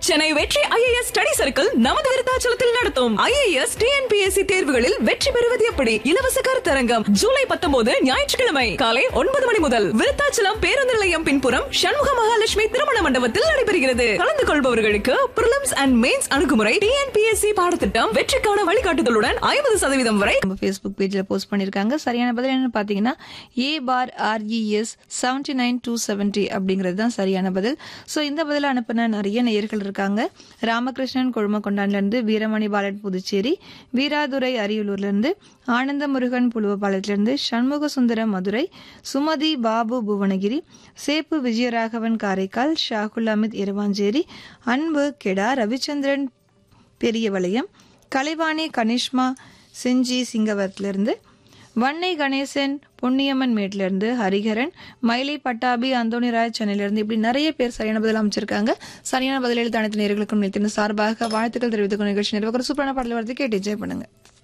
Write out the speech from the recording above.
சென்னை வெற்றி IAS study circle நமது விருத்தாச்சலத்தில் நடத்தும் ஐஏஎஸ் டிஎன்பிஎஸ்சி தேர்வுகளில் வெற்றி பெறுவது எப்படி இலவச கருத்தரங்கம் ஜூலை பத்தொன்பது ஞாயிற்றுக்கிழமை காலை ஒன்பது மணி முதல் விருத்தாச்சலம் பேருந்து நிலையம் பின்புறம் சண்முக மகாலட்சுமி திருமண மண்டபத்தில் நடைபெறுகிறது கலந்து கொள்பவர்களுக்கு பிரிலிம்ஸ் அண்ட் மெயின்ஸ் அணுகுமுறை டிஎன்பிஎஸ்சி பாடத்திட்டம் வெற்றிக்கான வழிகாட்டுதலுடன் ஐம்பது சதவீதம் வரை நம்ம ஃபேஸ்புக் பேஜில் போஸ்ட் பண்ணியிருக்காங்க சரியான பதில் என்னன்னு பார்த்தீங்கன்னா A bar RES seventy nine to seventy அப்படிங்கிறது தான் சரியான பதில் ஸோ இந்த பதிலை அனுப்பின நிறைய நேயர்கள் இருக்காங்க ராமகிருஷ்ணன் கொழுமக்கொண்டான்லேருந்து வீரமணி பாலட் புதுச்சேரி வீராதுரை அரியலூர்லேருந்து ஆனந்த முருகன் புலுவபாளையத்திலிருந்து சண்முக சுந்தரம் மதுரை சுமதி பாபு புவனகிரி சேப்பு விஜயராகவன் காரைக்கால் ஷாகுல் அமித் இரவாஞ்சேரி அன்பு கெடா ரவிச்சந்திரன் பெரியவளையம் கலைவாணி கனிஷ்மா செஞ்சி சிங்கவரத்திலிருந்து வன்னை கணேசன் பொன்னியம்மன் மேட்லேருந்து ஹரிஹரன் மயிலை பட்டாபி அந்தோணிராஜ் சென்னையிலிருந்து இப்படி நிறைய பேர் சரியான பதில் அமைச்சிருக்காங்க சரியான பதில் எழுத்து அனைத்து நேர்களுக்கும் நிறுத்தின சார்பாக வாழ்த்துக்கள் தெரிவித்துக் கொண்ட நிகழ்ச்சி நிர்வாகம் சூப்பரான பாடல் வரது கேட்டு என்ஜாய் பண்ணுங்க